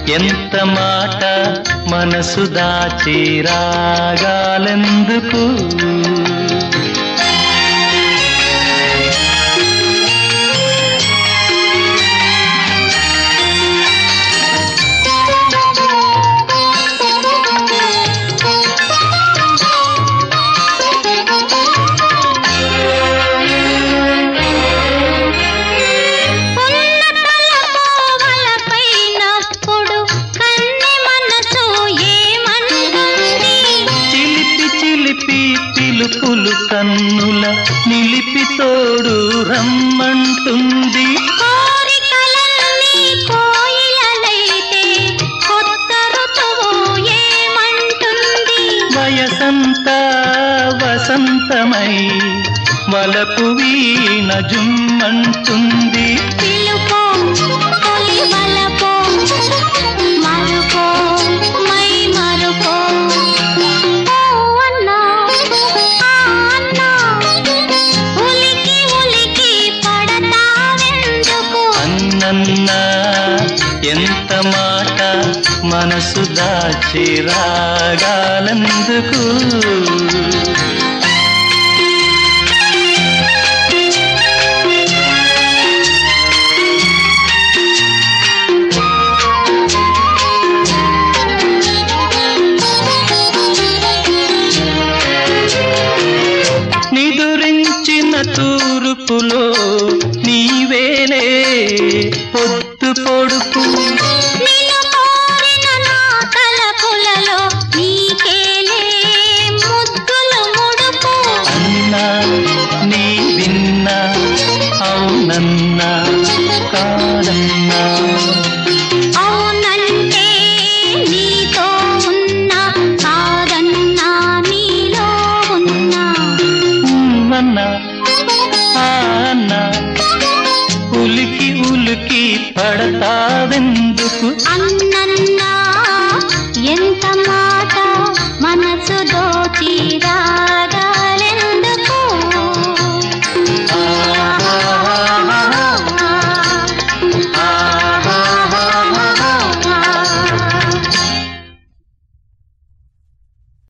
ఎంత మాట మనసు దాచి రాగాలెందుకు ఉన్నతలపోవలపైనప్పుడు కన్నె మనసు ఏమంటుంది చిలిపి చిలిపి పిలుపులు కన్నుల నిలిపి తోడు రమ్మంటుంది కోరికలన్నీ కోయిలలైతే కొత్త ఋతువు ఏమంటుంది వయసంతా వసంతమై వలపు వీణ జుమ్మంటుంది పిలుపో తొలి వలపో మరుపో మై మరుపో ఓ అన్నా ఆ అన్నా ఉలికి ఉలికి పడతావెందుకు అన్నన్నా ఎంత మాట మనసు దాచి రాగాలందుకు నిదురించిన తూర్పులో నీవేలే పొద్దు పొడుపు నిన్ను కోరిన నా తలపులలో నీకేలే ముద్దులు ముడుపు అన్నా నీ విన్నా అవునన్నా కాదన్నా అవునంటే నీతో ఉన్నా కాదన్నా నీలో ఉన్నా అన్నా ఆ అన్నా ఉలికి ఉలికి పడతావెందుకు అన్నన్నా